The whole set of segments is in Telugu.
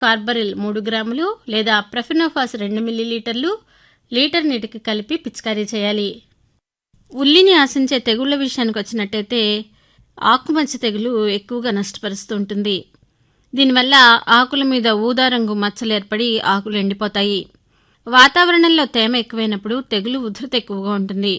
కార్బరిల్ మూడు గ్రాములు లేదా ప్రఫినోఫాస్ రెండు మిల్లీలీటర్లు లీటర్ నీటికి కలిపి పిచికారీ చేయాలి ఉల్లిని ఆశించే తెగుళ్ల విషయానికి వచ్చినట్టయితే ఆకుమచ్చ తెగులు ఎక్కువగా నష్టపరుస్తూ ఉంటుంది దీనివల్ల ఆకుల మీద ఊదా రంగు మచ్చలు ఏర్పడి ఆకులు ఎండిపోతాయి వాతావరణంలో తేమ ఎక్కువైనప్పుడు తెగులు ఉధృతి ఎక్కువగా ఉంటుంది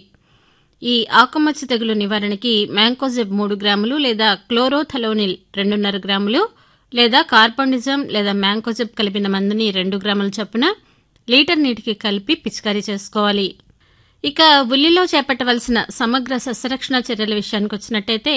ఈ ఆకుమచ్చ తెగులు నివారణకి మ్యాంకోజెబ్ మూడు గ్రాములు లేదా క్లోరోథలోనిల్ రెండున్నర గ్రాములు లేదా కార్బోనిజం లేదా మ్యాంకోజెబ్ కలిపిన మందుని రెండు గ్రాముల చొప్పున లీటర్ నీటికి కలిపి పిచికారీ చేసుకోవాలి ఇక ఉల్లిలో చేపట్టవలసిన సమగ్ర సస్యరక్షణ చర్యల విషయానికి వచ్చినట్టయితే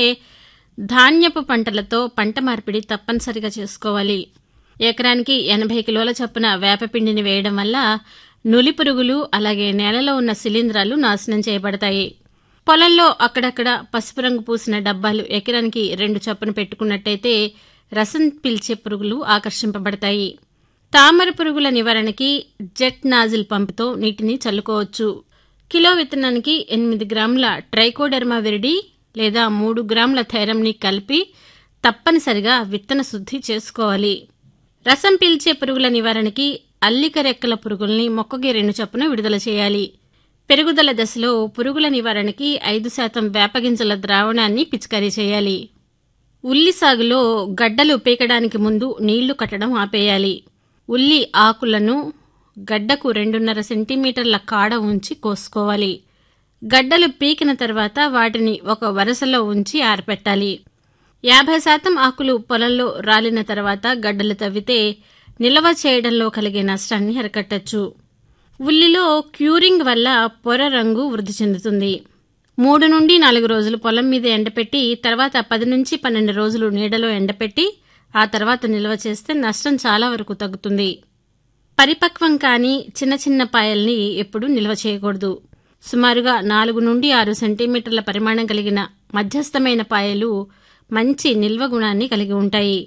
ధాన్యపు పంటలతో పంట మార్పిడి తప్పనిసరిగా చేసుకోవాలి ఎకరానికి ఎనభై కిలోల చొప్పున వేపపిండిని వేయడం వల్ల నులి పురుగులు అలాగే నేలలో ఉన్న శిలీంధ్రాలు నాశనం చేయబడతాయి పొలంలో అక్కడక్కడ పసుపు రంగు పూసిన డబ్బాలు ఎకరానికి రెండు చొప్పున పెట్టుకున్నట్టయితే రసం పీల్చే పురుగులు ఆకర్షింపబడతాయి తామర పురుగుల నివారణకి జెట్ నాజిల్ పంపుతో నీటిని చల్లుకోవచ్చు కిలో విత్తనానికి ఎనిమిది గ్రాముల ట్రైకోడెర్మా విరిడి లేదా మూడు గ్రాముల థైరంని కలిపి తప్పనిసరిగా విత్తన శుద్ధి చేసుకోవాలి రసం పీల్చే పురుగుల నివారణకి అల్లిక రెక్కల పురుగుల్ని మొక్కకి రెండు చొప్పున విడుదల చేయాలి పెరుగుదల దశలో పురుగుల నివారణకి ఐదు శాతం వేపగింజల ద్రావణాన్ని పిచికారీ చేయాలి ఉల్లి సాగులో గడ్డలు పీకడానికి ముందు నీళ్లు కట్టడం ఆపేయాలి ఉల్లి ఆకులను గడ్డకు రెండున్నర సెంటీమీటర్ల కాడ ఉంచి కోసుకోవాలి గడ్డలు పీకిన తర్వాత వాటిని ఒక వరుసలో ఉంచి ఆరపెట్టాలి యాభై శాతం ఆకులు పొలంలో రాలిన తర్వాత గడ్డలు తవ్వితే నిల్వ చేయడంలో కలిగే నష్టాన్ని అరికట్టచ్చు ఉల్లిలో క్యూరింగ్ వల్ల పొర రంగు వృద్ధి చెందుతుంది మూడు నుండి నాలుగు రోజులు పొలం మీద ఎండపెట్టి తర్వాత పది నుంచి పన్నెండు రోజులు నీడలో ఎండపెట్టి ఆ తర్వాత నిల్వ చేస్తే నష్టం చాలా వరకు తగ్గుతుంది పరిపక్వం కాని చిన్న చిన్న పాయల్ని ఎప్పుడూ నిల్వ చేయకూడదు సుమారుగా నాలుగు నుండి ఆరు సెంటీమీటర్ల పరిమాణం కలిగిన మధ్యస్థమైన పాయలు మంచి నిల్వ గుణాన్ని కలిగి ఉంటాయి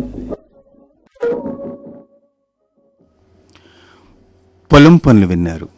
పొలం పనులు విన్నారు